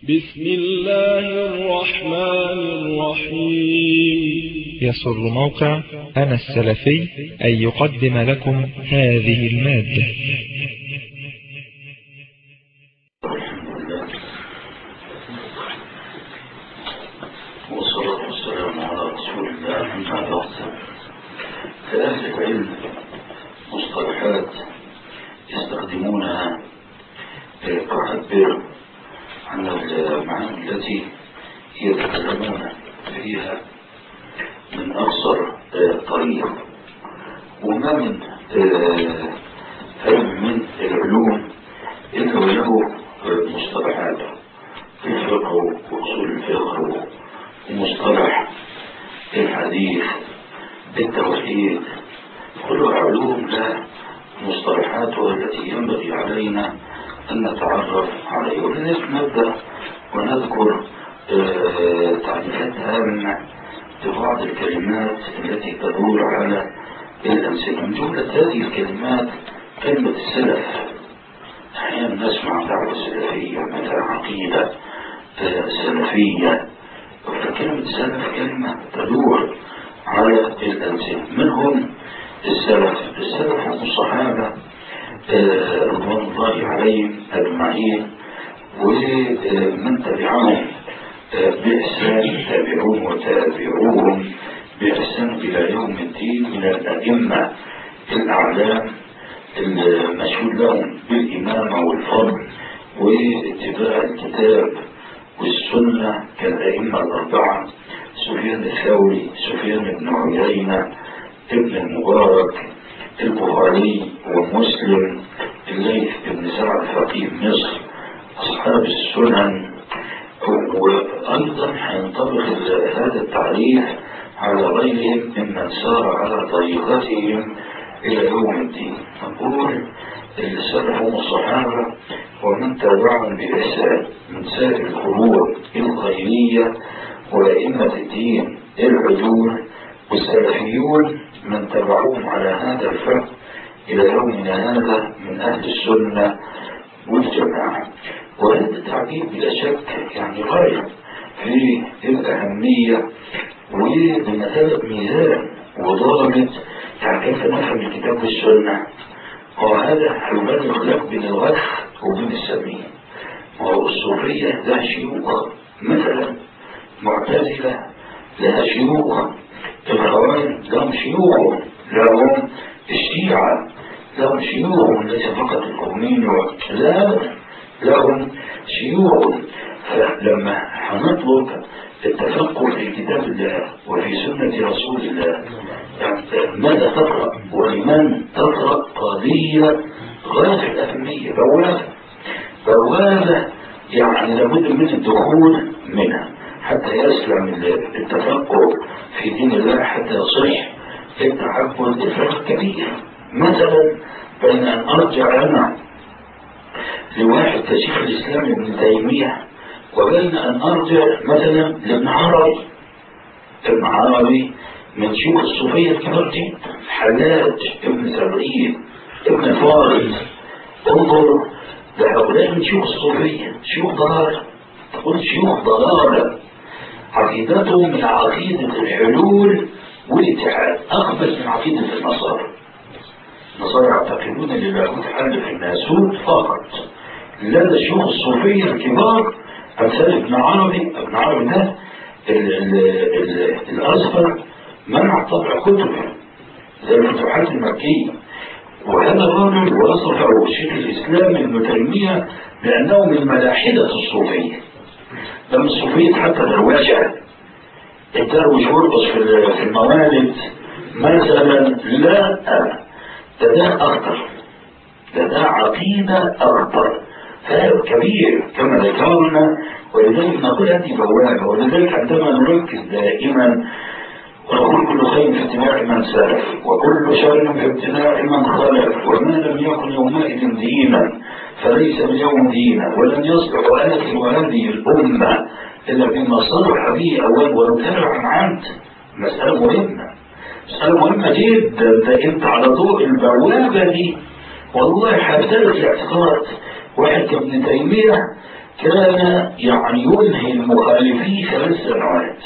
بسم الله الرحمن الرحيم يسر موقع أنا السلفي أن يقدم لكم هذه المادة والصلاة والسلام على رسول الله أما بعد فأهل العلم مصطلحات يستخدمونها تعبر عن المعاني التي يتكلمون فيها من أقصر طريق وما من علم من العلوم إلا وله مصطلحات في الفقه وأصول الفقه ومصطلح الحديث التوحيد كلها علوم لها مصطلحاتها التي ينبغي علينا أن نتعرف عليها ولذلك نبدأ ونذكر تعريفات هامة لبعض الكلمات التي تدور على الأمثلة من جملة هذه الكلمات كلمة السلف أحيانا نسمع دعوة سلفية مثلا عقيدة سلفية فكلمة سلف كلمة تدور على الأمثلة منهم السلف السلف هم الصحابة رضوان الله عليهم أجمعين ومن تبعهم بإحسان تابعون وتابعوهم بإحسان إلى يوم الدين من الأئمة الأعلام المشهود لهم بالإمامة والفضل واتباع الكتاب والسنة كالأئمة الأربعة سفيان الثوري سفيان بن عيينة ابن المبارك البخاري ومسلم الليث بن سعد فقيه مصر أصحاب السنن وأيضا هينطبق هذا التعريف على غيرهم ممن سار على طريقتهم إلى يوم الدين نقول السلف هم الصحابة ومن تابعهم بإحسان من سائر القرون الخيرية وأئمة الدين العدول والسلفيون من تبعوهم على هذا الفهم إلى يومنا هذا من أهل السنة والجماعة وهذا التعبير بلا شك يعني غاية في الأهمية وبمثابة ميزان وضابط يعني كيف نفهم الكتاب والسنة وهذا هيبالغ لك بين الغث وبين السمين وهو الصوفية لها شيوخ مثلا معتزلة لها شيوخ الخوارج لهم شيوخ لهم الشيعة لهم شيوخ ليس فقط الكومين لا لهم شيوخ فلما هنطلب التفكر في كتاب الله وفي سنة رسول الله يعني ماذا تقرأ ولمن تقرأ قضية غاية الأهمية بوابة بوابة يعني لابد من الدخول منها حتى يسلم التفكر في دين الله حتى يصح التعبد الفرق كبير مثلا بين أن أرجع أنا لواحد كشيخ الإسلام ابن تيمية وبين أن أرجع مثلا لابن عربي ابن عربي من شيوخ الصوفية الكبار جدا حلاج ابن سبعين ابن فارس انظر لهؤلاء من شيوخ الصوفية شيوخ ضلالة تقول شيوخ ضلالة عقيدتهم من عقيدة الحلول والاتحاد أخبث من عقيدة النصارى النصارى يعتقدون أن اللاهوت حل في الناسوت فقط لدى الشيوخ الصوفية الكبار أمثال ابن عربي ابن عربي ده الأصفر منع طبع كتبه زي الفتوحات المكية وهذا الرجل وصفه شيخ الإسلام ابن تيمية بأنه من ملاحدة الصوفية ده من الصوفية حتى درواشة الدروش يرقص في الموالد مثلا لا ده ده أخطر ده ده عقيدة أخطر فرق كبير كما ذكرنا ولذلك نقول هذه بوابة ولذلك عندما نركز دائما ونقول كل خير في اتباع من سلف وكل شر في ابتلاء من خلف وما لم يكن يومئذ دينا فليس اليوم دينا ولن يصلح آخر هذه الأمة إلا بما صلح به أول ونتابع عن عمد مسألة مهمة مسألة مهمة جدا ده أنت على ضوء البوابة دي والله هيختلف الاعتقاد واحد كابن تيمية كان يعني ينهي المخالفين ثلاث سنوات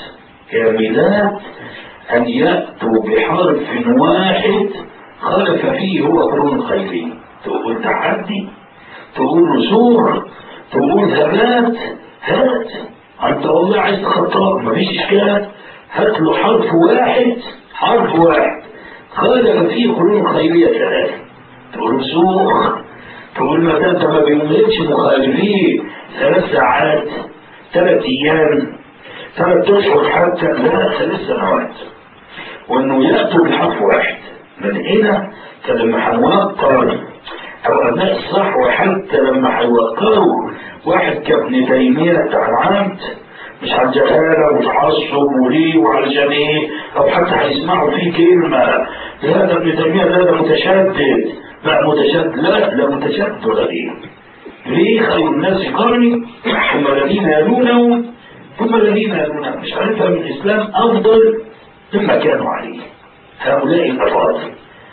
كاملات أن يأتوا بحرف واحد خلف فيه هو قرون خيري تقول تحدي تقول رسوخ تقول ثبات هات انت والله عايز تخطط مفيش اشكال هات له حرف واحد حرف واحد خالف فيه قرون خيريه ثلاثه تقول رسوخ تقول ما انت ما بيملكش مخالفين ثلاث ساعات ثلاث ايام ثلاث اشهر حتى لا ثلاث سنوات وانه ياتوا بحرف واحد من هنا فلما هنوقر او ابناء الصحوه حتى لما هيوقروا واحد كابن تيميه بتاع العمد مش على الجهاله وتعصب وليه وعلشان ايه او حتى هيسمعوا فيه كلمه لا ده ابن تيميه لا ده متشدد لا متشدد لا لا متشدد غريب ليه خير الناس قرني ثم الذين يلونهم ثم الذين يلونهم مش عارفها من الاسلام افضل مما كانوا عليه هؤلاء الافاضل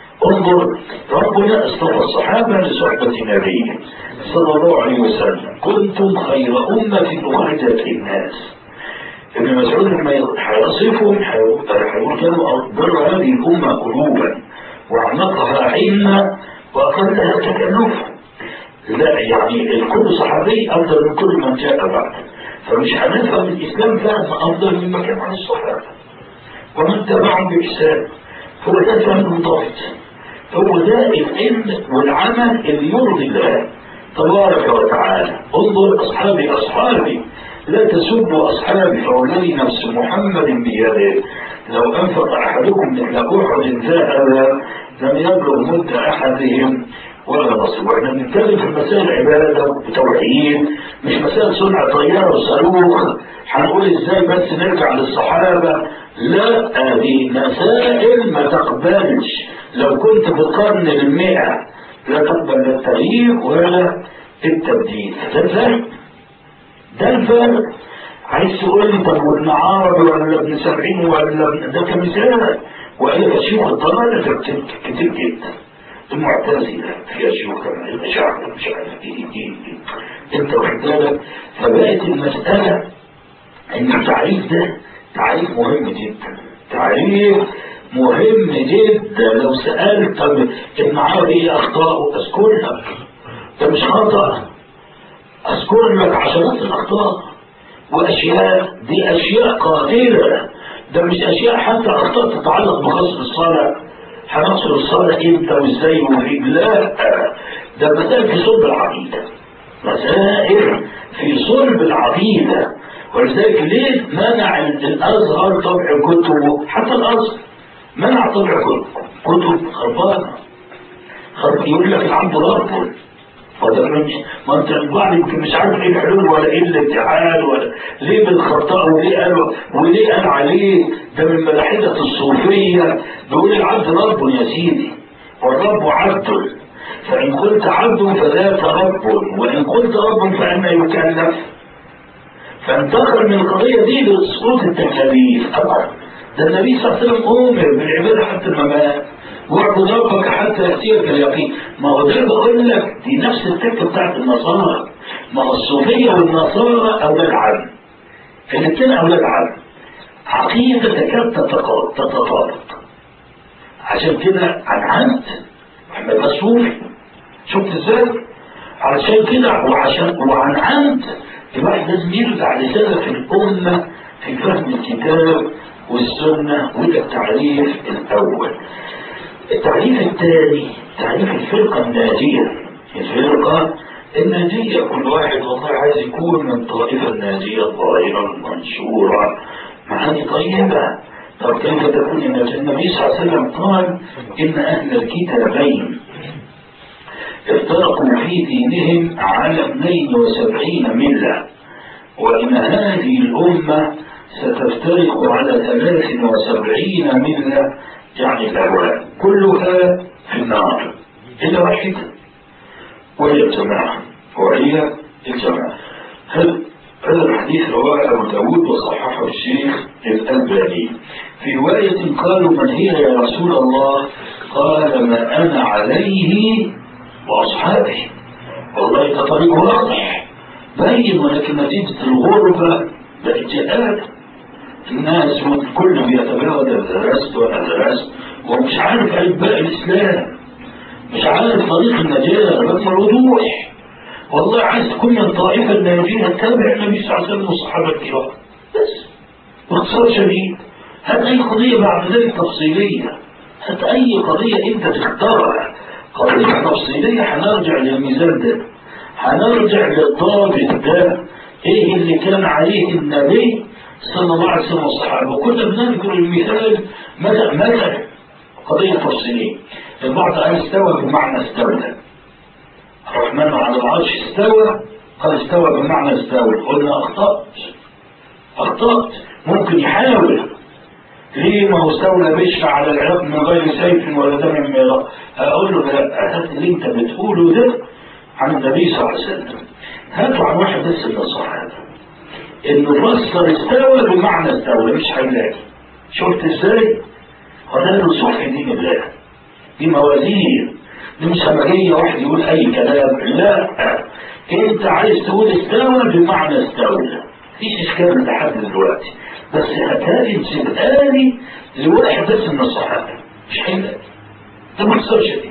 انظر ربنا اصطفى الصحابه لصحبه نبيه صلى الله عليه وسلم كنتم خير امه اخرجت للناس ابن مسعود لما هيصفهم هيقول كانوا افضل هذه الامه قلوبا واعمقها علما واقلها تكلفا لا يعني كل صحابي افضل من كل من جاء بعد فمش هنفهم الاسلام فهم افضل مما كان عن الصحابه ومن تبعهم باحسان هو ده فهم منضبط هو ده العلم والعمل اللي يرضي الله تبارك وتعالى انظر اصحابي اصحابي لا تسبوا اصحابي فوالذي نفس محمد بيده لو انفق احدكم مثل احد ذهب لم يبلغ مد احدهم ولا نصر واحنا بنتكلم في مسائل عباده وتوحيد مش مسائل صنع طياره وصاروخ هنقول ازاي بس نرجع للصحابه لا هذه مسائل ما تقبلش لو كنت في القرن المئة لا تقبل لا التغيير ولا التبديل ده الفرق ده الفرق عايز تقول لي طب وابن عربي ولا ابن سبعين ولا ابن ده كمثال وإلا فشيوخ الضلالة كتير جدا المعتزلة فيها شيوخ الأشاعرة مش عارف ايه ايه ايه انت واخد بالك فبقت المسألة ان التعريف ده تعريف مهم جدا تعريف مهم جدا لو سألت طب ابن عربي ايه اخطاءه اذكر لك ده مش خطأ اذكر لك عشرات الاخطاء واشياء دي اشياء قاتلة ده مش اشياء حتى اخطاء تتعلق بخصم الصلاة هنصل الصلاة امتى وازاي وفين لا ده مسائل في صلب العقيدة مسائل في صلب العقيدة ولذلك ليه منع الازهر طبع كتبه حتى الازهر منع طبع كتب خربانة يقول لك العبد رب وده مش ما انت البعض يمكن مش عارف ايه الحلول ولا ايه الاتحاد ولا ليه بالخطأ وليه قال وليه قال عليه ده من ملاحدة الصوفية بيقول العبد رب يا سيدي والرب عبد فإن قلت عبد فذاك رب وإن قلت رب فأنا يكلف فانتقل من القضية دي لسقوط التكاليف أبدا ده النبي صلى الله عليه وسلم أمر بالعبادة حتى الممات واعبد ربك حتى يأتيك اليقين ما هو ده بقول لك دي نفس الفكرة بتاعت النصارى ما هو الصوفية والنصارى أولاد عم الاثنين أولاد عم عقيدة تكاد تتطابق عشان كده أنعمت محمد الصوفي شفت ازاي؟ علشان كده وعشان وأنعمت الواحد لازم يرجع لسلف الأمة في فهم الكتاب والسنة وده التعريف الأول التعريف الثاني تعريف الفرقة الناجية الفرقة الناجية كل واحد والله عايز يكون من الطائفة الناجية الظاهرة المنشورة معاني طيبة طب كيف تكون الناجية النبي صلى الله عليه وسلم قال إن أهل الكتابين افترقوا في دينهم على 72 ملة وإن هذه الأمة ستفترق على 73 ملة يعني الأهواء كلها في النار إلا واحدة وهي الجماعة وهي الجماعة هل هذا الحديث رواه أبو داود وصححه الشيخ الألباني في رواية قالوا من هي يا رسول الله قال ما أنا عليه وأصحابي والله ده طريق واضح باين ولكن نتيجة الغربة بقت جهالة الناس والكل بيتبادل درست ولا درست ومش عارف ألباء الإسلام مش عارف طريق النجاة رغم الوضوح والله عايز تكون من طائفة الناجية تتابع النبي صلى الله عليه وسلم والصحابة الكرام بس باختصار شديد هات أي قضية بعد ذلك تفصيلية هات أي قضية أنت تختارها قضية تفصيلية هنرجع للميزان ده هنرجع للضابط ده ايه اللي كان عليه النبي صلى الله عليه وسلم والصحابه وكنا بنذكر المثال مثلا مثلا قضيه تفصيليه البعض قال استوى بمعنى استولى الرحمن على العرش استوى قال استوى بمعنى استوى قلنا اخطات اخطات ممكن يحاول ليه ما هو استولى بيشفع على العراق من غير سيف ولا دم من العراق اقول له لا هات اللي انت بتقوله ده عن النبي صلى الله عليه وسلم هاتوا عن واحد بس من الصحابه انه فسر استوى بمعنى استوى مش هيلاقي شفت ازاي؟ وده الرسوخ في دين الله دي موازين دي مش همجيه واحد يقول اي كلام لا انت عايز تقول استوى بمعنى استولى مفيش اشكال لحد دلوقتي بس هتلاقي انسبقاني لواحد بس من الصحابه مش هيلاقي ده باختصار شديد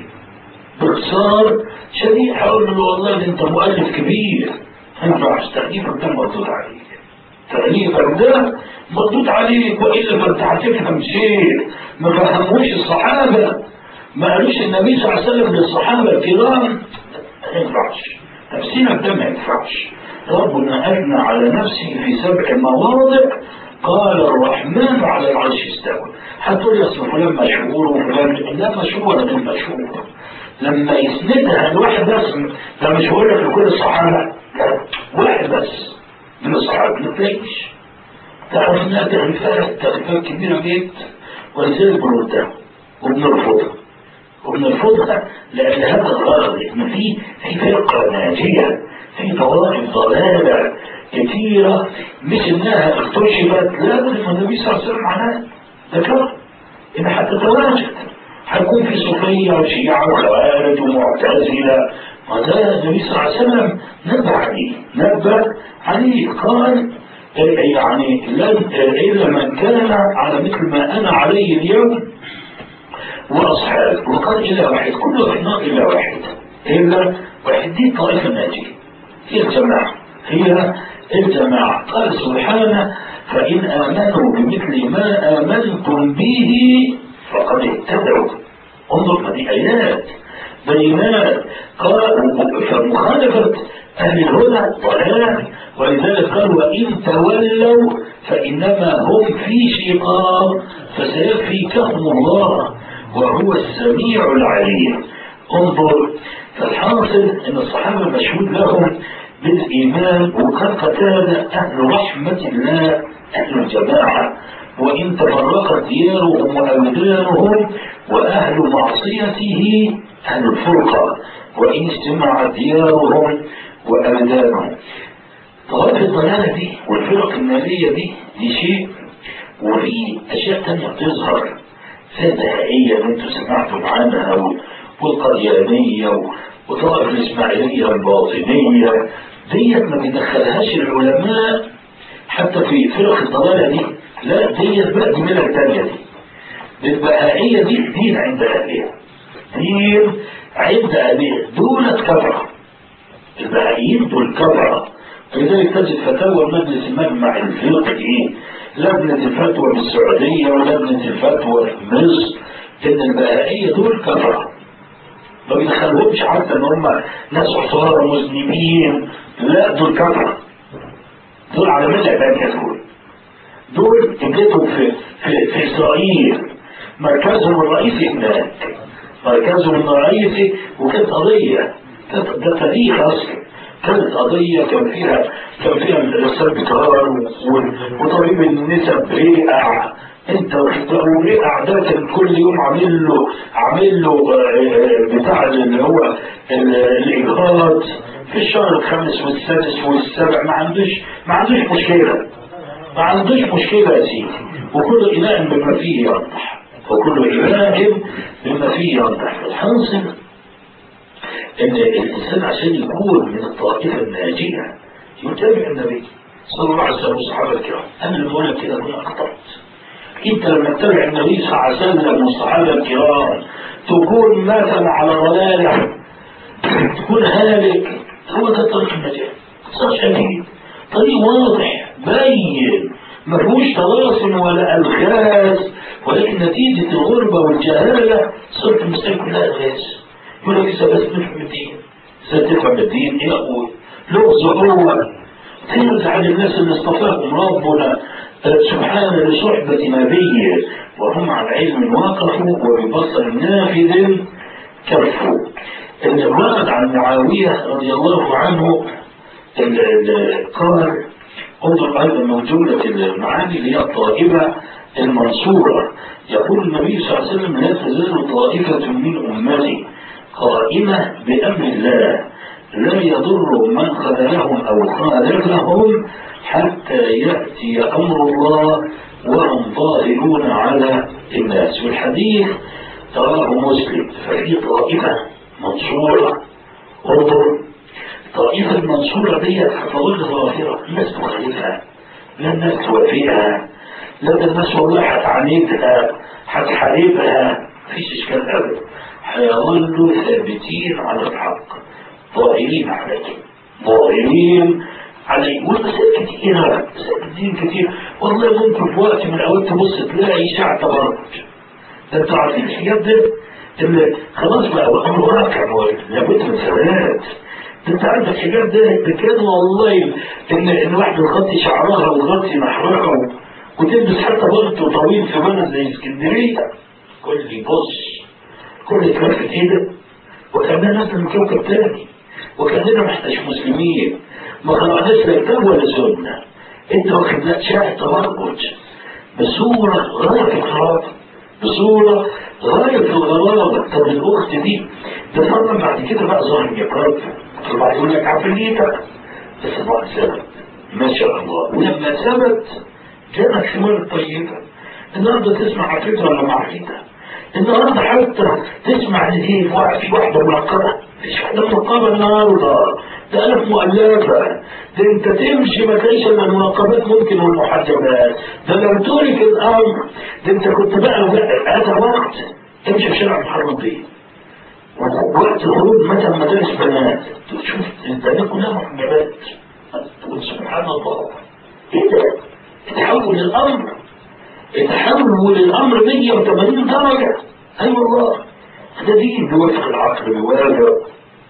باختصار شديد هقول له والله انت مؤلف كبير ما ينفعش تأليفك ده مردود عليك تأليفك ده مردود عليك وإلا فأنت هتفهم شيء ما فهموش الصحابة ما قالوش النبي صلى الله عليه وسلم للصحابة الكرام ما ينفعش تفسيرك ده ما ينفعش ربنا أثنى على نفسه في سبع مواضع قال الرحمن على العرش استوى هتقول لي اصل فلان مشهور وفلان لا مشهور ولا غير مشهور لما يسندها الواحد بس ده مش هقول لك لكل الصحابه لا واحد بس من الصحابه ما تلاقيش تعرف انها تعريفات تعريفات كبيره جدا ولذلك بنردها وبنرفضها وبنرفضها لان هذا الغرض ان في في فرقه ناجيه في طوائف ضلاله كثيره مش انها اكتشفت لا بل النبي صلى الله عليه وسلم معناه ذكر انها هتتواجد هيكون في صوفية وشيعة وخوارج ومعتزلة وده النبي صلى الله عليه وسلم نبه عليه نبه عليه قال يعني لن إلا من كان على مثل ما أنا عليه اليوم وأصحاب وقال إلا واحد كل واحد إلا واحد إلا واحد دي طائفة ناجية هي الجماعة هي الجماعة قال سبحانه فإن آمنوا بمثل ما آمنتم به فقد اهتدوا انظر ما دي آيات بينات قال فمخالفة أهل الهدى ضلال ولذلك قال وإن تولوا فإنما هم في شقاق فسيكفيكهم الله وهو السميع العليم انظر فالحاصل أن الصحابة مشهود لهم بالإيمان وقد قتال أهل رحمة الله أهل الجماعة وإن تفرقت ديارهم وأبدانهم وأهل معصيته أهل الفرقة وإن اجتمعت ديارهم وأبدانهم طوائف الضلالة دي والفرق النارية دي دي شيء وفي أشياء تانية بتظهر زي الدهائية اللي انتوا سمعتوا عنها والقريانية وطائف الإسماعيلية الباطنية ديت ما بيدخلهاش العلماء حتى في فرق الضلالة دي لا ديت بقى دي ملة تانية دي البهائية دي دين عند أهلها دين عند أهلها دولة كفرة البهائيين دول كفرة ولذلك تجد فتاوى مجلس المجمع الفقهي لجنة الفتوى بالسعودية ولجنة الفتوى في مصر إن البهائية دول كفرة ما بيدخلهمش حتى إن هم ناس حصار مسلمين لا دول كفرة دول على ملة تانية دول دول جدتهم في, في, في إسرائيل مركزهم الرئيسي هناك مركزهم الرئيسي وكانت قضية ده تاريخ أصلا كانت قضية كان فيها كان فيها مدرسات بترار وطبيب النسب ريقع انت وريقع ده كان كل يوم عامل له عامل له بتاع اللي هو الاجهاض في الشهر الخامس والسادس والسابع ما عندوش ما عندوش مشكله ما عندوش مشكله يا سيدي وكل اناء بما فيه ينضح وكل إله بما فيه ينضح الحاصل إن الإنسان عشان يكون من الطائفة الناجية يتابع النبي صلى الله عليه وسلم والصحابة الكرام أنا اللي بقول لك كده أنا أخطأت أنت لما تتابع النبي صلى الله عليه وسلم والصحابة الكرام تكون مثلا على ضلالة تكون هالك هو ده طريق النجاة صار شديد طريق واضح باين ما فيهوش طلاسم ولا الغاز ولكن نتيجة الغربة والجهالة صرت المسائل كلها الغاز يقول لك لسه بس نفهم الدين ازاي تفهم الدين ايه اقول له صعوبة تنزع عن الناس اللي اصطفاهم ربنا سبحانه لصحبة نبيه وهم على علم وقفوا وببصر نافذ كفوا اللي ورد عن معاوية رضي الله عنه قال انظر ايضا موجودة المعاني اللي هي الطائفة المنصورة يقول النبي صلى الله عليه وسلم لا تزال طائفة من أمتي قائمة بأمر الله لا يضر من خذلهم أو خالفهم حتى يأتي أمر الله وهم ظاهرون على الناس والحديث رواه مسلم ففي طائفة منصورة انظر الطائفة المنصورة دي هتظل ظاهرة الناس تخالفها لا الناس توافقها لا ده الناس والله هتعاندها هتحاربها مفيش اشكال ابدا هيظلوا ثابتين على الحق ظاهرين عليه ظاهرين عليه والمسائل كتيرة مسائل كتير كتير والله ممكن في وقت من الأوقات تبص تلاقي ساعة تبرج ده انتوا عارفين الحاجات ده اللي خلاص بقى الأمر واقع لابد من ثبات ده انت عندك حاجات ده ده كان والله ان ان واحد يغطي شعرها ويغطي نحرها وتلبس حتى بلطو طويل في بلد زي اسكندريه كل يبص كل يتلفت ايده وكاننا ناس من كوكب تاني وكاننا ما احناش مسلمين ما خلقناش لا كتاب ولا سنه انت واخد لك شاعر تبرج بصوره غايه في الخرافه بصوره غايه في الغرابه طب الاخت دي ده طبعا بعد كده بقى ظهر الجبار طبعا يقول لك عفريتك بس الله ثبت ما شاء الله ولما ثبت جاءت ثمار طيبه النهارده تسمع عفريتها ولا ما عفريتها النهارده حتى تسمع ان في في واحده منقبه مفيش واحده منقبه النهارده ده ألف مؤلفة ده انت تمشي ما تلاقيش الا المنقبات ممكن والمحجبات ده لو ترك الامر ده انت كنت بقى هذا وقت تمشي في شارع محرم بيه وقت خروج مثلا مدارس بنات تشوف البنات كلها محجبات تقول سبحان الله ايه ده؟ تحول الامر تحول الامر 180 درجه اي أيوة والله ده دين بيوافق العقل بيوافق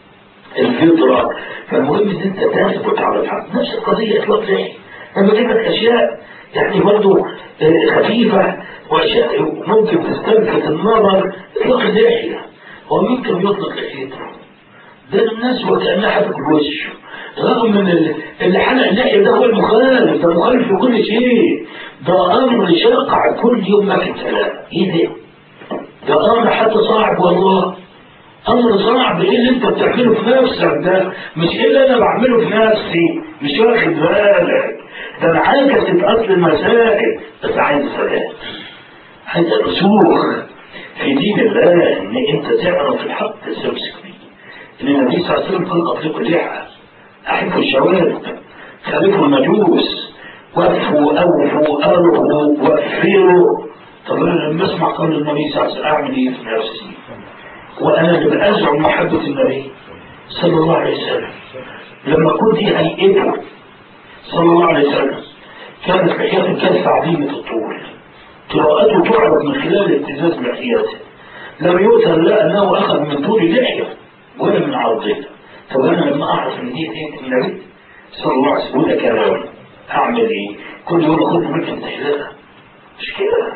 الفطره فالمهم ان انت تثبت على الحق نفس القضيه اطلاق ليه انا بجيب لك اشياء يعني برضه خفيفه واشياء ممكن تستلفت النظر اطلاق اللحيه هو ممكن يطلق لحيته ده الناس وكانها حاطط وشه رغم من اللي حلق اللحيه ده هو المخالف ده مخالف في كل شيء ده امر شاقع كل يوم ما في كلام ايه ده؟ ده امر حتى صعب والله امر صعب ايه اللي انت بتعمله في نفسك ده مش ايه اللي انا بعمله في نفسي مش واخد بالك ده انا عاكست اصل المسائل بس عايز ثبات عايز رسوخ في دين الله ان انت تعرف الحق تستمسك بيه ان النبي صلى الله عليه وسلم قال اطلقوا اللحى احبوا الشوارب خالفوا المجوس وقفوا اوفوا ارهوا وفروا طب انا لما اسمع قول النبي صلى الله عليه وسلم اعمل ايه في نفسي وانا اللي بازعم محبه النبي صلى الله عليه وسلم لما كنت هيئته صلى الله عليه وسلم كانت لحيته كانت عظيمه الطول قراءته تعرف من خلال ابتزاز لحيته لم يؤثر لا انه اخذ من طول لحيه ولا من عرضها طب انا لما اعرف ان دي دي النبي صلى الله عليه وسلم وده كلام اعمل ايه؟ كل يوم خد ممكن تحلقها مشكله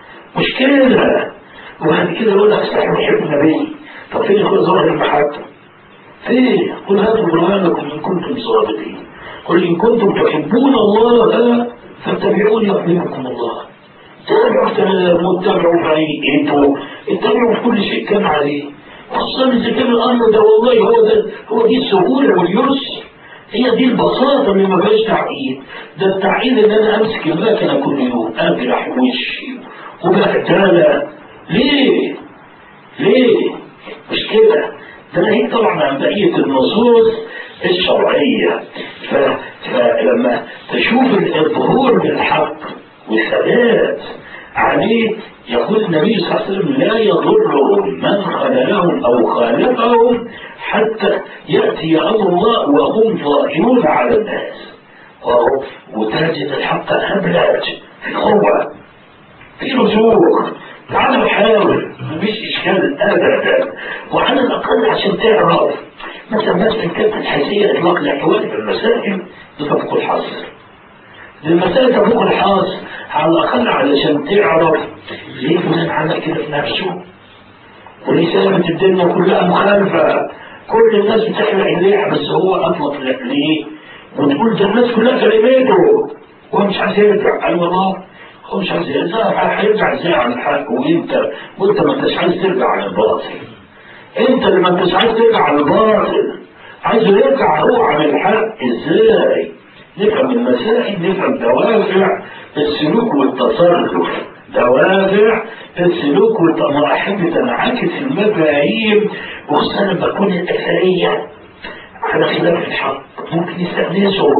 مشكله وبعد كده يقول لك استحي بحب النبي طب فين يكون ظاهر المحبه؟ فين؟ قل هاتوا برهانكم ان كنتم صادقين قل ان كنتم تحبون الله فاتبعوني يحببكم الله تابعوا متبعوا فريقه اتبعوا في كل شيء كان عليه خصوصا اذا كان الامر ده والله هو ده هو دي السهوله واليسر هي دي البساطه اللي ما فيهاش تعقيد ده التعقيد ان انا امسك المكنه كل يوم اجرح وشي وبهدله ليه؟ ليه؟ مش كده ده ناهيك طبعا عن بقيه النصوص الشرعيه ف... فلما تشوف الظهور بالحق والثبات عليه يقول النبي صلى الله عليه وسلم لا يضرهم من خذلهم او خالفهم حتى ياتي امر الله وهم ظاهرون على الناس وهو وتجد الحق ابلج في قوه في رسوخ تعالوا حاول مفيش اشكال ابدا وعلى الاقل عشان تعرف مثلا مثلا كانت الحيثيه اطلاق الاحوال في المسائل بتفوق الحصر المسائل تفوق الحصر على الاقل علشان تعرف ليه فلان عمل كده في نفسه وليه سلمت الدنيا كلها مخالفه كل الناس بتحرق ايديها بس هو اطلق ليه وتقول ده الناس كلها كلمته هو مش عايز يرجع قال والله هو مش عايز يرجع هيرجع ازاي عن الحق وانت وانت ما انتش عايز ترجع عن الباطل انت اللي ما انتش عايز ترجع عن الباطل عايز يرجع هو عن الحق ازاي نفهم المسائل نفهم دوافع السلوك والتصرف دوافع السلوك والمراحل تنعكس المفاهيم وخصوصا لما تكون الاثريه على خلاف الحق ممكن يستأنسوا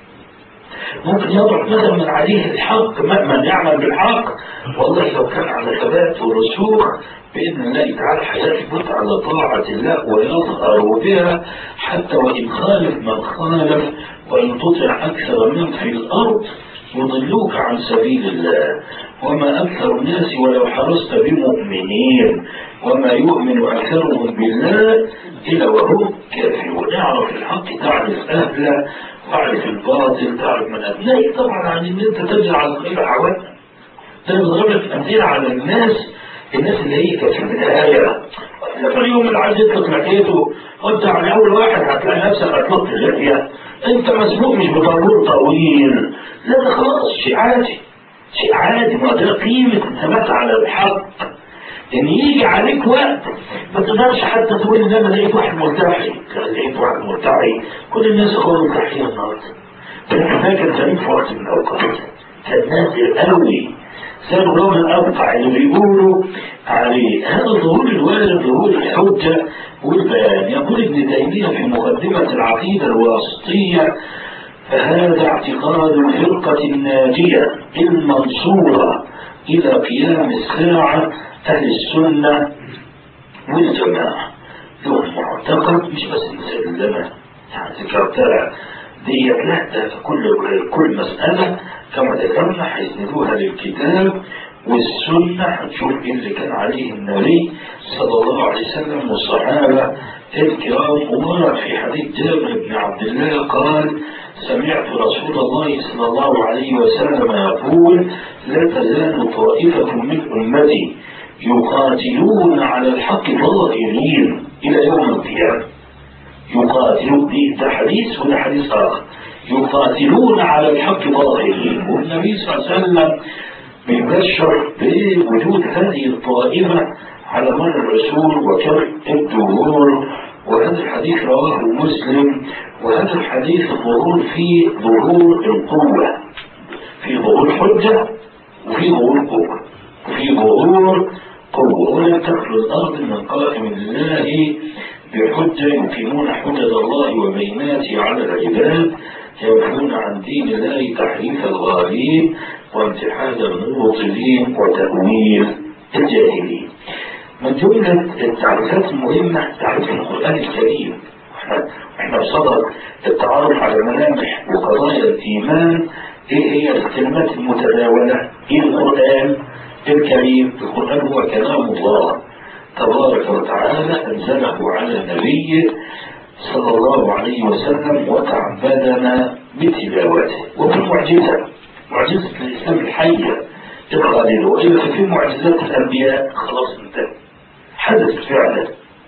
ممكن يضرب مثلا من عليه الحق من يعمل بالحق والله لو كان على ثبات ورسوخ بإذن الله تعالى هيثبت على طاعة الله ويظهر بها حتى وإن خالف من خالف وإن تطع أكثر من في الأرض يضلوك عن سبيل الله وما أكثر الناس ولو حرصت بمؤمنين وما يؤمن أكثرهم بالله إلا وهم كافرون اعرف الحق تعرف أهله تعرف الباطل تعرف من أبنائك طبعا عن إن أنت تجعل على الخير عوامل ده بضرب لك أمثلة على الناس الناس اللي هي كانت في البداية في اليوم اللي عايز يطلق لحيته وانت على اول واحد هتلاقي نفسك اطلقت اللحيه انت مسبوق مش بطابور طويل لا ده خلاص شيء عادي شيء عادي ما ده قيمه الثبات على الحق ان يجي عليك وقت ما تقدرش حتى تقول ان انا لقيت واحد ملتحي لقيت واحد ملتحي كل الناس اخوان ملتحيين النهارده انت فاكر كان في وقت من الاوقات كان نادر قوي زي الرجل الأقطع اللي بيقولوا عليه هذا ظهور الوارد ظهور الحجة والبيان يقول ابن تيمية في مقدمة العقيدة الواسطية فهذا اعتقاد الفرقة الناجية المنصورة إلى قيام الساعة أهل السنة والجماعة لهم معتقد مش بس مسلمة يعني ذكرتها ديت لا ده كل كل مسألة كما ذكرنا هيسندوها للكتاب والسنة هنشوف ايه اللي كان عليه النبي صلى الله عليه وسلم والصحابة الكرام ومرة في حديث جابر بن عبد الله قال سمعت رسول الله صلى الله عليه وسلم يقول لا تزال طائفة من أمتي يقاتلون على الحق ظاهرين إلى يوم القيامة يقاتلون ده حديث وده حديث آخر يقاتلون على الحق ظاهرين والنبي صلى الله عليه وسلم بيبشر بوجود هذه الطائفة على مر الرسول وكم الدهور وهذا الحديث رواه مسلم وهذا الحديث ظهور في ظهور القوة في ظهور حجة وفي ظهور قوة وفي ظهور قوة ولا تخلو الأرض من قائم الله بحجة يقيمون حجة الله وبيناته على العباد ينفون عن دين الله تحريف الغالين وامتحان المبطلين وتأويل الجاهلين من جملة التعريفات المهمة تعريف القرآن الكريم احنا بصدد التعرف على ملامح وقضايا الإيمان ايه هي الكلمات المتداولة ايه القرآن الكريم القرآن هو كلام الله تبارك وتعالى أنزله على نبيه صلى الله عليه وسلم وتعبدنا بتلاوته وفي معجزة معجزة الإسلام الحية الخالدة وإلا في معجزات الأنبياء خلاص انتهت حدث فعلا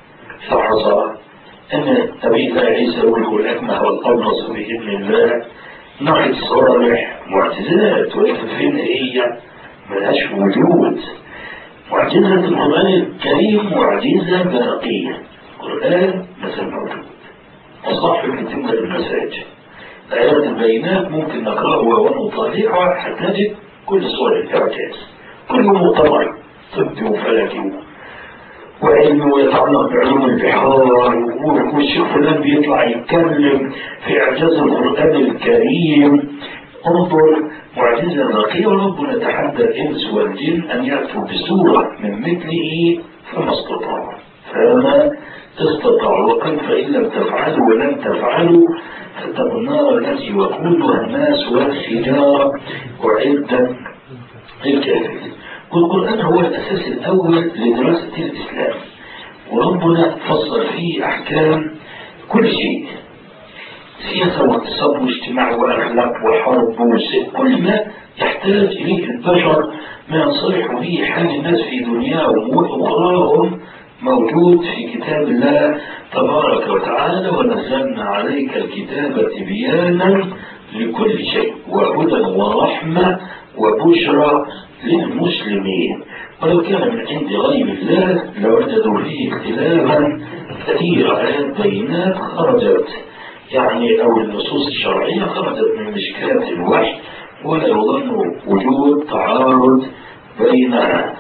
فحصل أن نبي الله عيسى يقول الأكمه والأبرص بإذن الله نقد صالح معجزات ولكن فين هي ملهاش وجود معجزة القرآن الكريم معجزة باقية القرآن مثل موجود وصاحب تتم المساجد آيات البينات ممكن نقرأها ونطالعها حتى نجد كل صور الإعجاز كل مؤتمر طبي وفلكي وعلم ويتعلق بعلوم البحار والشيخ فلان بيطلع يتكلم في إعجاز القرآن الكريم انظر معجزة راقية وربنا تحدى الإنس والجن أن يأتوا بسورة من مثله فما استطاعوا فما استطاعوا وقال فإن لم تفعلوا ولم تفعلوا فاتقوا النار التي وقودها الناس والحجارة أعدت للكافرين والقرآن هو الأساس الأول لدراسة الإسلام وربنا فصل فيه أحكام كل شيء سياسة واقتصاد واجتماع وأخلاق وحرب وسيء كل ما يحتاج إليه البشر ما ينصلح به حال الناس في دنياهم وأخراهم موجود في كتاب الله تبارك وتعالى ونزلنا عليك الكتاب تبيانا لكل شيء وهدى ورحمة وبشرى للمسلمين ولو كان من عند غير الله لوجدوا فيه اختلافا كثيرا آيات بينات خرجت يعني أو النصوص الشرعية خرجت من مشكلة الوحي ولا يظن وجود تعارض بينها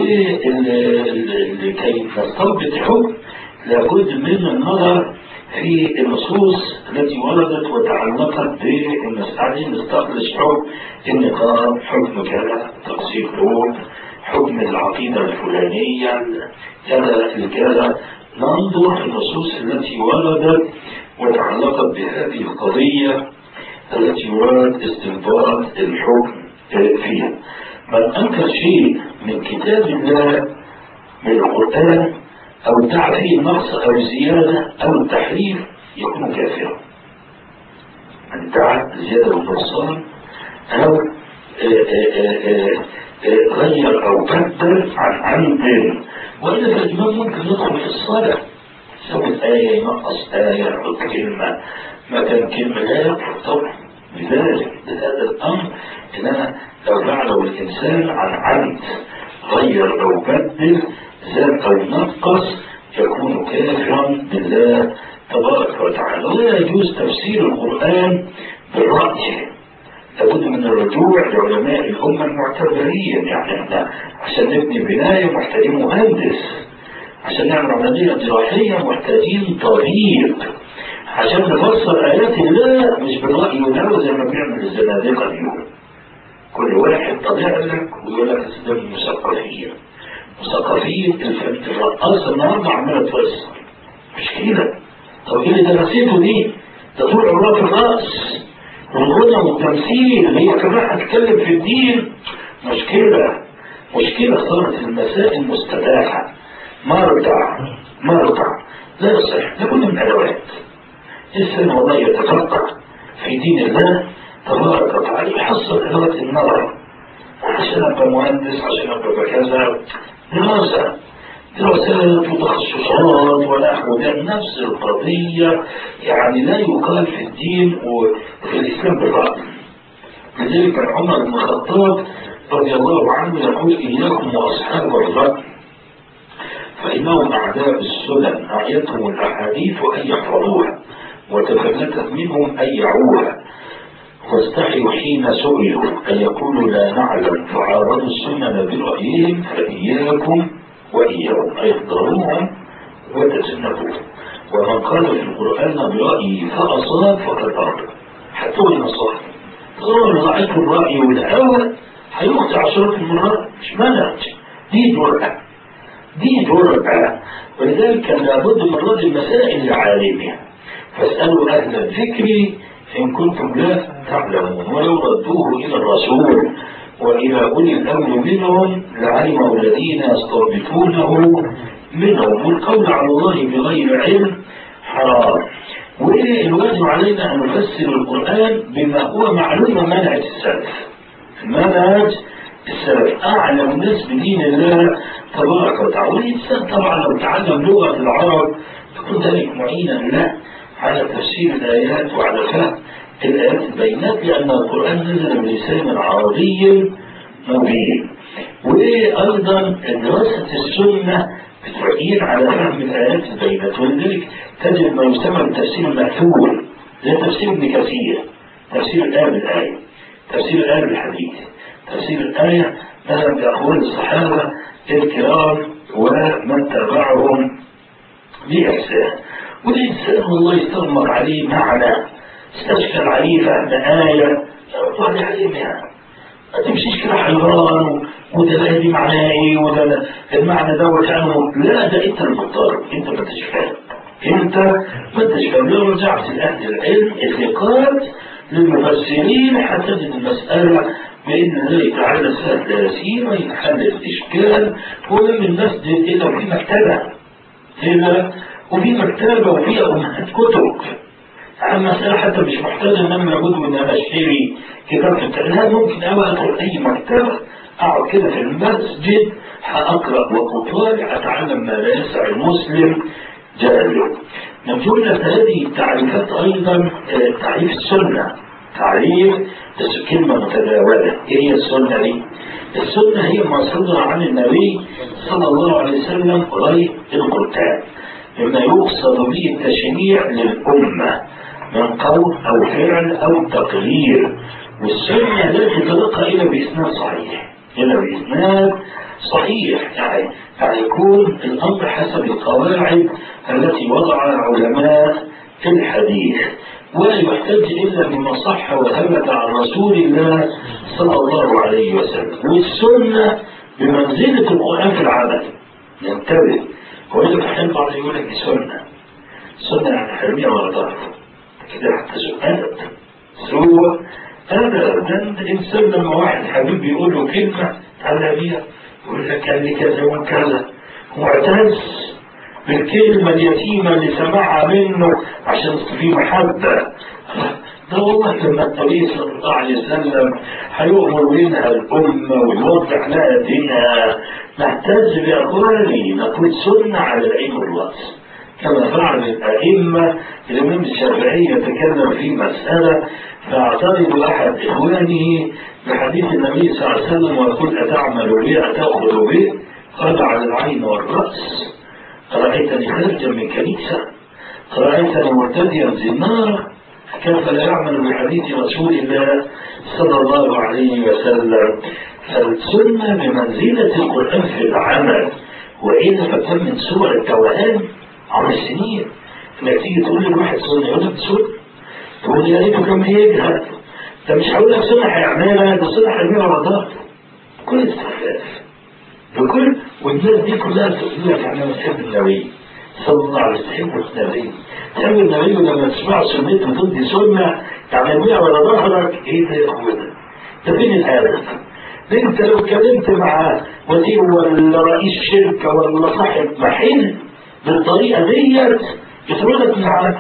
ولكي نستنبط حكم لابد من النظر في النصوص التي وردت وتعلقت بالمسألة نستخلص حكم النقاب حكم كذا تقصير قلوب حكم العقيدة الفلانية كذا كذا ننظر في النصوص التي وردت وتعلقت بهذه القضية التي ورد استنباط الحكم فيها من أنكر شيء من كتاب الله من القرآن أو ادعى فيه النقص أو الزيادة أو التحريف يكون كافرا من ادعى زيادة النقصان أو غير أو بدل عن عمد وإلا فالإمام ممكن يدخل في الصلاة يزود آية ينقص آية يحط كلمة مكان كلمة لا يكفر طبعا بذلك بهذا الأمر إنما لو فعله الإنسان عن عمد غير أو بدل زاد أو نقص يكون كافرا بالله تبارك وتعالى ولا يجوز تفسير القرآن بالرأي لابد من الرجوع لعلماء الأمة المعتبرين يعني احنا عشان نبني بناية محتاجين مهندس عشان نعمل عملية جراحية محتاجين طبيب عشان نفسر آيات الله مش بالرأي والهوى زي ما بيعمل الزنادقة اليوم كل واحد طلع لك ويقول لك ده مثقفين مثقفين الرقاصة النهارده عمالة تفسر مش كده طب ايه اللي درسته دي؟ ده طول عمرها في الرأس والغنى والتمثيل هي كمان هتتكلم في الدين مشكلة مشكلة صارت المسائل مستباحة مرضع مرضع لا يصح لابد من أدوات الإنسان والله يتفقه في دين الله تبارك وتعالى يحصل أدوات النظر عشان أبقى مهندس عشان أبقى كذا دراسة دراسات وتخصصات ونحو ذلك نفس القضية يعني لا يقال في الدين وفي الإسلام بالرأي لذلك كان عمر بن الخطاب رضي الله عنه يقول إياكم وأصحاب الرأي فإنهم أعداء السنن أعيتهم الأحاديث أن يحفظوها وتفلتت منهم أن يعوها واستحيوا حين سئلوا أن يقولوا لا نعلم فعارضوا السنن برأيهم فإياكم وإياهم أي احذروهم وتجنبوهم ومن قال في القرآن برأيه فأصاب فقد أرضى حتى وإن أصاب قال رأيت الرأي والهوى هيخطئ عشرات المرات مش منهج دي جرأة دي جرأة ولذلك كان لابد من رد المسائل لعالمها فاسألوا أهل الذكر إن كنتم لا تعلمون ولو ردوه إلى الرسول وإلى أولي الأمر منهم لعلمه الذين يستربطونه منهم والقول على الله بغير علم حرام والواجب علينا أن نفسر القرآن بما هو معلوم منهج السلف منهج السلف أعلم الناس بدين الله تبارك وتعالى والإنسان طبعا لو تعلم لغة العرب يكون ذلك معينا له على تفسير الآيات وعلى فهم الآيات البينات لأن القرآن نزل بلسان عربي مبين وأيضا دراسة السنة بتعين على فهم الآيات البينات ولذلك تجد ما يسمى بالتفسير المأثور زي تفسير ابن كثير تفسير الآية بالآية تفسير الآية بالحديث تفسير الآية مثلا بأقوال الصحابة الكرام ومن تبعهم بإحسان والإنسان والله يستغمر عليه معنى استشكل عليه فهم آية وهذا علم يعني ما تمشيش كده حيران وده لا دي معناه ايه وده المعنى ده وكانه لا ده انت المضطر انت ما انتش فاهم انت ما انتش فاهم لو رجعت لاهل العلم الثقات للمفسرين هتجد المساله بان الله تعالى سهله يسيره يحل الاشكال ولم المسجد الا في مكتبه هنا وفي مكتبه وفي امهات كتب المسألة حتى مش محتاج ان انا لابد ان انا اشتري كتاب في التعليم ممكن اوي ادخل اي مكتبة اقعد كده في المسجد هاقرا واطالع اتعلم ما لا يسع المسلم جهله من جملة هذه التعريفات ايضا تعريف السنة تعريف كلمة متداولة ايه هي السنة دي؟ السنة هي ما صدر عن النبي صلى الله عليه وسلم غير القرآن مما يقصد به التشريع للأمة من قول أو فعل أو تقرير والسنة لا تتلقى إلا بإسناد صحيح إلا بإسناد صحيح يعني يعني يكون الأمر حسب القواعد التي وضعها علماء في الحديث ولا يحتج إلا بما صح وثبت عن رسول الله صلى الله عليه وسلم والسنة بمنزلة القرآن في العمل ننتبه هو اللي بحب بعض يقول لك دي سنة سنة يعني حرمية ولا ضعف كده حتى سؤال سوى هذا ده الإنسان لما واحد حبيب يقول له كلمة تعالى بيها يقول لك قال لي كذا وكذا معتز بالكلمة اليتيمة اللي سمعها منه عشان في محبة ده والله لما النبي صلى الله عليه وسلم هيؤمر منها الأمة ويوضح لها دينها نحتاج بأقوالي نقول سنة على العين والرأس كما فعل الأئمة الإمام الشافعي يتكلم في مسألة فاعترض أحد إخوانه بحديث النبي صلى الله عليه وسلم ويقول أتعمل به أتأخذ به قال على العين والرأس رأيتني خارجا من كنيسة رأيتني مرتديا زنارا كيف لا يعمل بحديث رسول الله صلى الله عليه وسلم فالسنة بمنزلة القرآن في العمل وإذا فكان من سور التوهان عبر السنين انك تيجي تقول لواحد سنة يقول لك سنة تقول يا ريته كان بيجهد ده مش هقول لك سنة هيعملها ده سنة هيعملها رضاك كل استخلاف بكل والناس دي كلها تقول لك انا بتحب النبي صلى الله عليه وسلم تحب النبي تحب النبي ولما تسمع سنته وتدي سنة تعمل بيها ولا ظهرك ايه ده يا اخوانا ده فين الهدف؟ انت لو اتكلمت مع وزير ولا رئيس شركة ولا صاحب محل بالطريقة ديت يطردك من العمل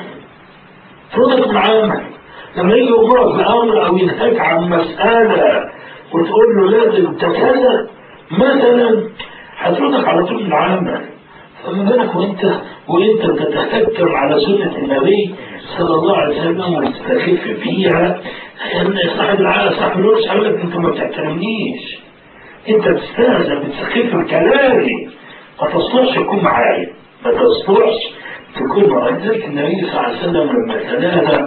يطردك من العمل لما يجي يأمرك بأمر أو ينهاك عن مسألة وتقول له لازم انت كذا مثلا هتردك على طول من العمل فما بالك وانت وانت بتتفكر على سنة النبي صلى الله عليه وسلم وتستخف فيها صاحب العالم صاحب الورش هيقول لك انت ما بتحترمنيش انت بتستهزأ بتسخف كلامي ما تصلحش تكون معايا ما تصلحش تكون معايا ذلك النبي صلى الله عليه وسلم لما تنادى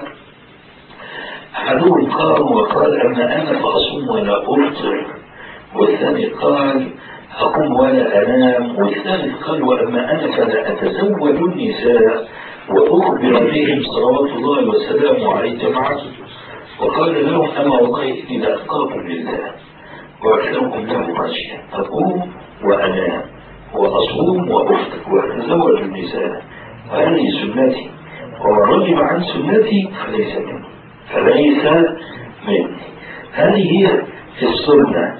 احدهم قام وقال اما انا فاصوم ولا افطر والثاني قال أقوم ولا أنام والثالث قال وأما أنا فلا أتزوج النساء وأخبر بهم صلوات الله وسلامه عليه جماعة وقال لهم أما والله إني لأتقاكم لله وأكثركم له خشية أقوم وأنام وأصوم وأفطر وأتزوج النساء وهذه سنتي ومن رغب عن سنتي فليس مني فليس مني هذه هي السنة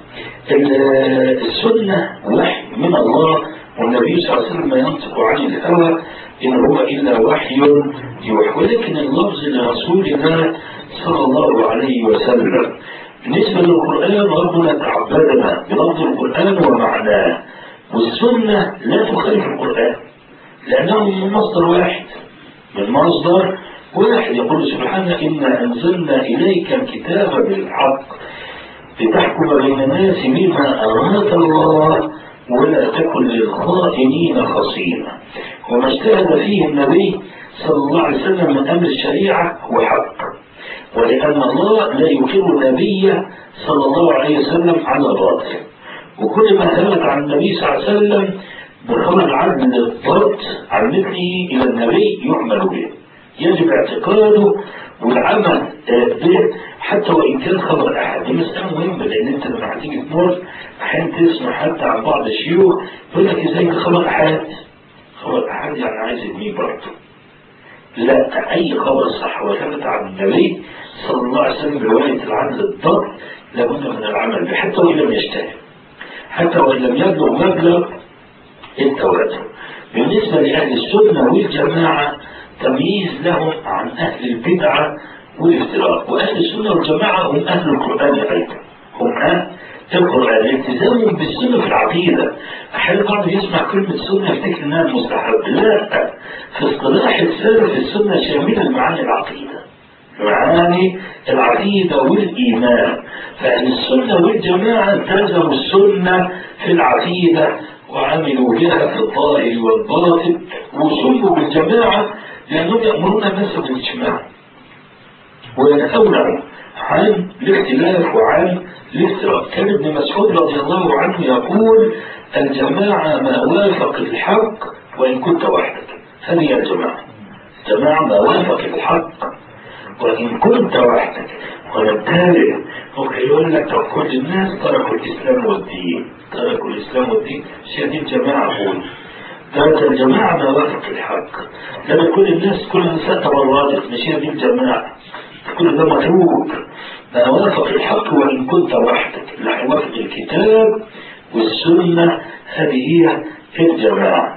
السنة وحي من الله والنبي صلى الله عليه وسلم ينطق عن الهوى إن هو إلا وحي يوحي ولكن اللفظ لرسول الله صلى الله عليه وسلم بالنسبة للقرآن ربنا تعبدنا بلفظ القرآن ومعناه والسنة لا تخالف القرآن لأنه من مصدر واحد من مصدر واحد يقول سبحانه إنا أنزلنا إليك الكتاب بالحق لتحكم بين الناس بما أراد الله ولا تكن للخائنين خصيما وما اجتهد فيه النبي صلى الله عليه وسلم من أمر الشريعة هو حق ولأن الله لا يقر النبي صلى الله عليه وسلم على باطل وكل ما ثبت عن النبي صلى الله عليه وسلم بخبر العدل الضبط عن مثله إلى النبي يعمل به يجب اعتقاده والعمل به حتى وإن كان خبر أحد دي مسألة مهمة لأن أنت لما هتيجي تمر أحيانا تسمع حتى عن بعض الشيوخ يقول لك إزاي ده خبر أحد خبر أحد يعني عايز يبنيه برضه لا أي خبر صح وثبت عن النبي صلى الله عليه وسلم برواية العدل الضبط لابد من العمل به حتى وإن لم يجتهد حتى وإن لم يبلغ مبلغ التواتر بالنسبة لأهل السنة والجماعة تمييز لهم عن أهل البدعة والافتراء وأهل السنة والجماعة هم أهل القرآن أيضا هم أهل القرآن التزامهم بالسنة في العقيدة أحيانا بعض يسمع كلمة سنة يفتكر إنها مستحب لا في اصطلاح السلف السنة شاملة لمعاني العقيدة معاني العقيدة والإيمان فأهل السنة والجماعة التزموا السنة في العقيدة وعملوا بها في الظاهر والباطن وسموا بالجماعة لأنهم يأمرون الناس بالاجتماع وينهون عن الاختلاف وعن الافتراء كان ابن مسعود رضي الله عنه يقول الجماعة ما وافق الحق وإن كنت وحدك هذه الجماعة الجماعة ما وافق الحق وإن كنت وحدك وبالتالي ممكن يقول لك طب كل الناس تركوا الإسلام والدين تركوا الإسلام والدين مش هذه الجماعة أقول ده الجماعة ما وافق الحق لما كل الناس كل النساء تبرجت مش هذه الجماعة كل ده متروك ما وافق الحق وإن كنت وحدك لا يوافق الكتاب والسنة هذه هي الجماعة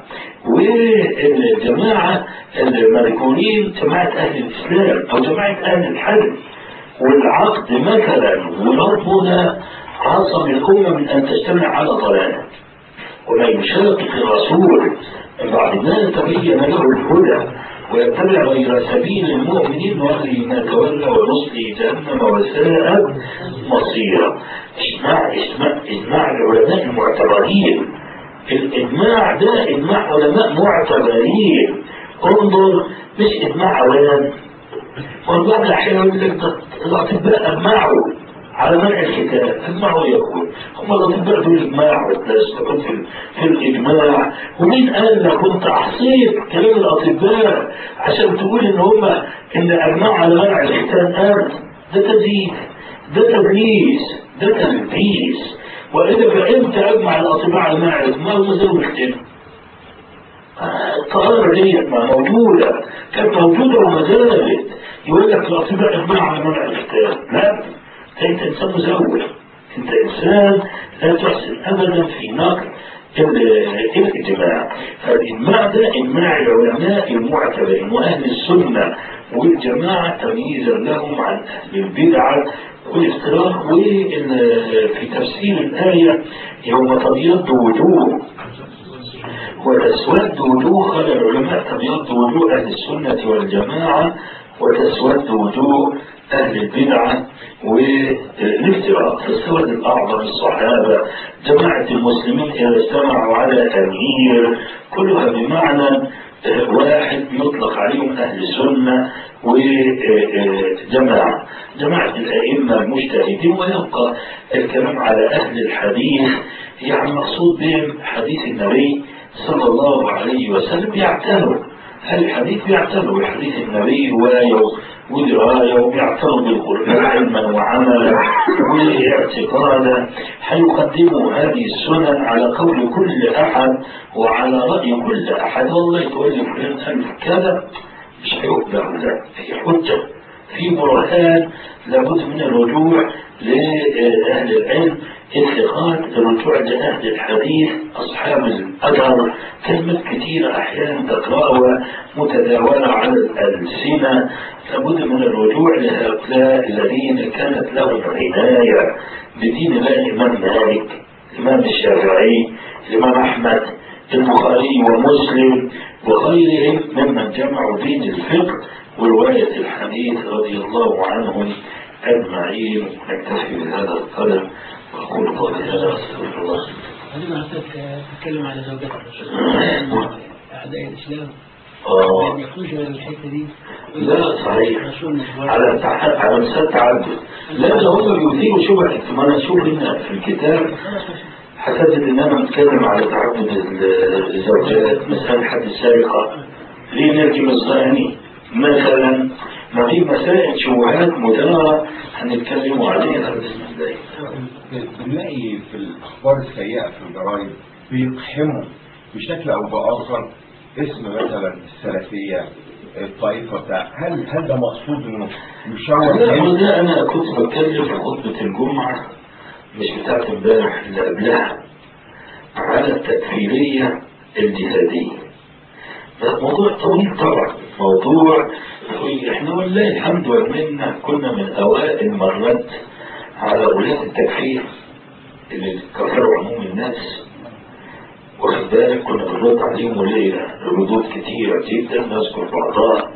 والجماعة المذكورين جماعة أهل الإسلام أو جماعة أهل الحدث والعقد مثلا وربنا عصم الأمة من أن تجتمع على ضلالة ومن يشاقق الرسول من بعد ما تبين له الهدى ويتبع غير سبيل المؤمنين وأهله ما تولى ونصلي جهنم وساءت مصيرا اجماع اجماع اجماع العلماء المعتبرين الإجماع ده إجماع علماء معتبرين انظر مش إجماع عوام والبعض الأحيان يقول لك الأطباء أجمعوا على منع الكتاب أجمعوا يقول هم الأطباء دول إجماع تكون في, في الإجماع ومين قال لك كنت أحصيت كلام الأطباء عشان تقول إن هم إن أجمعوا على منع الختان أبدا ده تزييف ده تدليس ده تلبيس وإذا فأنت أجمع الأطباء على منع الختان هم زي الختان الطهارة ديت ما موجودة كانت موجودة وما زالت يقول لك الأطباء إجماع على منع الختان لا أنت إنسان مزور أنت إنسان لا تحسن أبدا في نقل الإجماع فالإجماع ده إجماع العلماء المعتبرين وأهل السنة والجماعة تمييزا لهم عن أهل البدعة والافتراق وفي تفسير الآية يوم تبيض وجوه وتسود وجوه قال العلماء تبيض وجوه أهل السنة والجماعة وتسود وجوه أهل البدعة والافتراء فالسود الأعظم الصحابة جماعة المسلمين إذا اجتمعوا على أمير كلها بمعنى واحد يطلق عليهم أهل السنة وجماعة جماعة الأئمة المجتهدين ويبقى الكلام على أهل الحديث يعني مقصود بهم حديث النبي صلى الله عليه وسلم يعتنوا هل الحديث يعتنوا بحديث النبي رواية ودراية وبيعتنوا بالقرآن علما وعملا واعتقادا هيقدموا هذه السنن على قول كل أحد وعلى رأي كل أحد والله تقول لي فلان قال كذا مش هيقبل ده هي حجة في برهان لابد من الرجوع لأهل العلم الثقات الرجوع لأهل الحديث أصحاب الأثر كلمات كثيرة أحيانا تقرأها متداولة على الألسنة لابد من الرجوع لهؤلاء الذين كانت لهم عناية بدين الله الإمام مالك الإمام الشافعي الإمام أحمد البخاري ومسلم وغيرهم ممن جمعوا بين الفقه ورواية الحديث رضي الله عنهم أجمعين نكتفي بهذا القدر وأقول قولي هذا أستغفر الله عندما حضرتك تتكلم على زوجات الرسول أعداء الإسلام آه ما يخرجوا من الحتة دي لا صحيح الرسول مش على تع- على مسألة تعدد لا ده هم بيثيروا شبهة ما أنا أشوف هنا في الكتاب هتجد ان انا بتكلم على تعدد ال- الزوجات مثلا حد السرقه ليه نرجم الزاني مثلا ما في مسائل شبهات مدارة هنتكلم عليها بإذن الله بنلاقي في الأخبار السيئة في الجرايد بيقحموا بشكل أو بآخر اسم مثلا السلفية الطائفة بتاع هل هل ده مقصود إنه يشوه لا الناس؟ ده انا كنت بتكلم في خطبة الجمعة مش بتاعت امبارح اللي قبلها على التكفيرية الجهادية ده موضوع طويل طبعا موضوع طويل. احنا والله الحمد والمنة كنا من اوائل من رد على ولاة التكفير اللي كفروا عموم الناس واخد بالك كنا بنرد عليهم وليلة ردود كتيرة جدا نذكر بعضها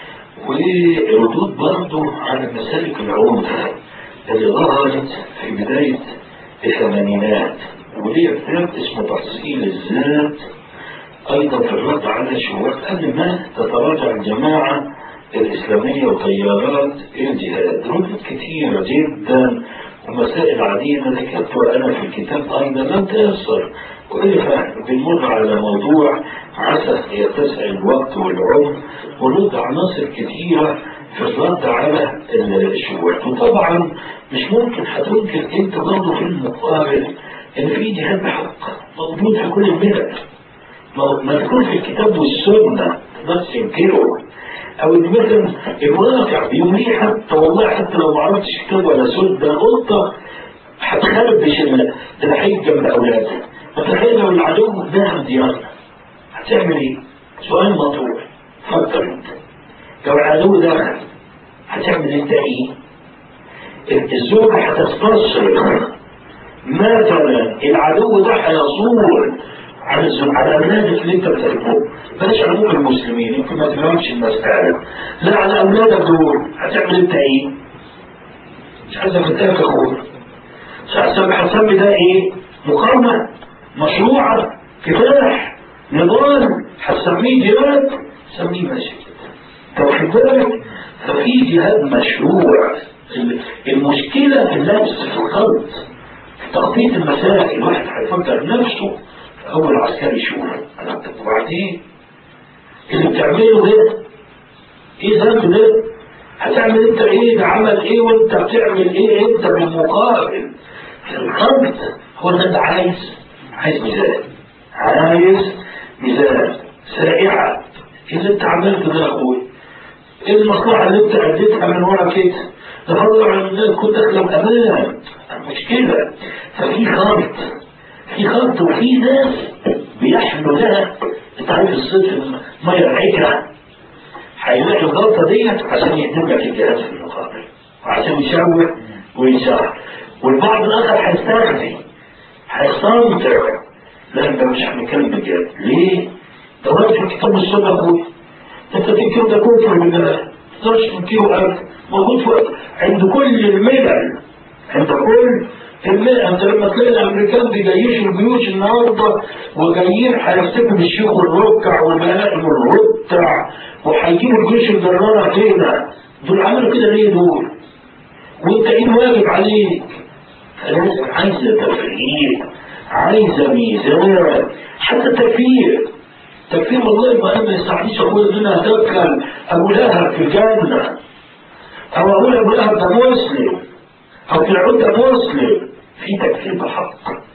وردود برضه على مسالك العنف اللي ظهرت في بداية الثمانينات وليه كتاب اسمه تفصيل الذات أيضا في الرد على الشهوات قبل ما تتراجع الجماعة الإسلامية وتيارات الجهاد ردود كثيرة جدا ومسائل عديدة ذكرتها أنا في الكتاب أيضا لم تيسر كيف بنمر على موضوع عسى يتسع الوقت والعمر ونرد عناصر كثيرة في الرد على الشهوات وطبعا مش ممكن هتنكر انت برضه في المقابل ان في جهاد بحق موجود في كل البلد ما ما تكون في الكتاب والسنة بس تنكره او ان مثلا الواقع بيمليه حتى والله حتى لو ما عرفتش كتاب ولا سنة ده قطة هتخربش ال- الحي جنب اولادها فتخيل لو العدو داخل ديارنا هتعمل ايه؟ سؤال مطروح فكر انت لو العدو دخل هتعمل انت ايه؟ الزوجة هتستصرخ مثلا العدو ده هيصور على الزوج على اولادك اللي انت بتحبهم بلاش عموم المسلمين يمكن ما تفهمش المسألة لا على اولادك دول هتعمل انت ايه؟ مش عايز افتاك اخويا مش عايز هسمي ده ايه؟ مقاومة مشروعة كفاح نضال هتسميه جهاد سميه مسجد طب واخد بالك ففي جهاد مشروع المشكلة في اللبس في الخلط في تخطيط المسائل الواحد هيفكر نفسه في أول عسكري يشوف أنا طب وبعدين اللي بتعمله ده إيه ذنب ده؟ هتعمل أنت إيه ده عمل إيه وأنت بتعمل إيه أنت بالمقابل في الخلط هو ده أنت عايز عايز ميزان عايز ميزان سائعة إيه اللي أنت عملته ده يا أخويا؟ ايه المصلحة اللي انت اديتها من ورا كده ده فضل عن الناس كنت داخله بامان مشكلة ففي خلط في خلط وفي ناس بيحملوا لها انت عارف الصيف المية العكرة هيلاقي الغلطة ديت عشان يقدم لك الجهاز في المقابل وعشان يشوه ويشرح والبعض الاخر هيستغني هيستمتع لا انت مش هنتكلم بجد ليه؟ ده ورد في الكتاب والسنة اخويا انت تنكر ده كفر بالله تقدرش تنكره ابدا موجود في عند كل الملل عند كل الملل انت لما تلاقي الامريكان بيجيشوا الجيوش النهارده وجايين هيفتكروا بالشيوخ الركع والبهائم الرتع وهيجيبوا الجيوش الجراره هنا دول عملوا كده ليه دول؟ وانت ايه الواجب عليك؟ فلازم عايزه تفكير عايزه ميزان حتى التكفير تكفير والله ما انا ما يستعنيش اقول ان انا ادخل ابو لهب في الجنه او اقول ابو لهب ده مسلم او فرعون ده مسلم في تكفير بحق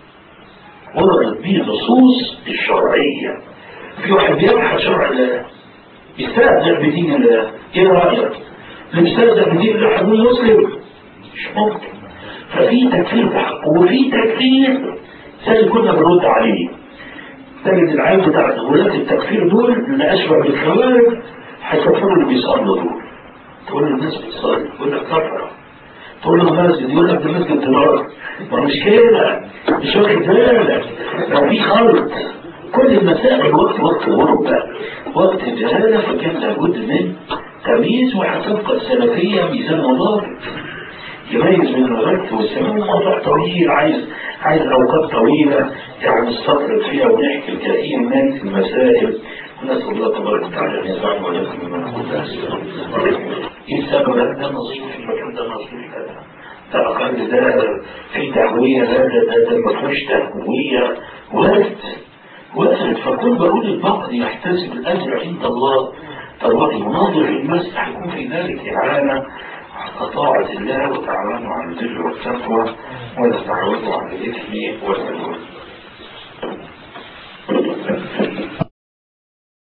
وردت به النصوص الشرعيه في واحد بيبحث شرع الله يستهزأ بدين الله ايه رايك؟ اللي بيستهزأ بدين الله هيكون مسلم مش ممكن ففي تكفير بحق وفي تكفير زي كنا بنرد عليه تجد العين بتاعت ولاة التكفير دول اللي أشبه بالخوارج هيكفروا اللي بيصلوا دول تقول له الناس بتصلي يقول لك كفرة تقول له مسجد يقول لك ده مسجد دولار ما مش كده مش واخد بالك لو في خلط كل المسائل وقت وقت غربة وقت جهالة فكان لابد من تمييز وهتبقى السلفية ميزان وضابط يميز بين الغرب والسماء موضوع طويل عايز عايز اوقات طويله يعني نستطرد فيها ونحكي الكثير من المسائل ونسال الله تبارك وتعالى ان يجعلنا ولكم مما نقول ايه السبب ده نصيب في المكان ده نصيب كذا الأقل ده في تهوية لا ده ده, ده ما فيهوش تهوية وارد وارد فكل بارود البقر يحتسب الأجر عند الله فالله يناظر الناس هيكون في ذلك إعانة على طاعة الله وتعاونوا على البر والتقوى ولا تعاونوا على الإثم والعدوان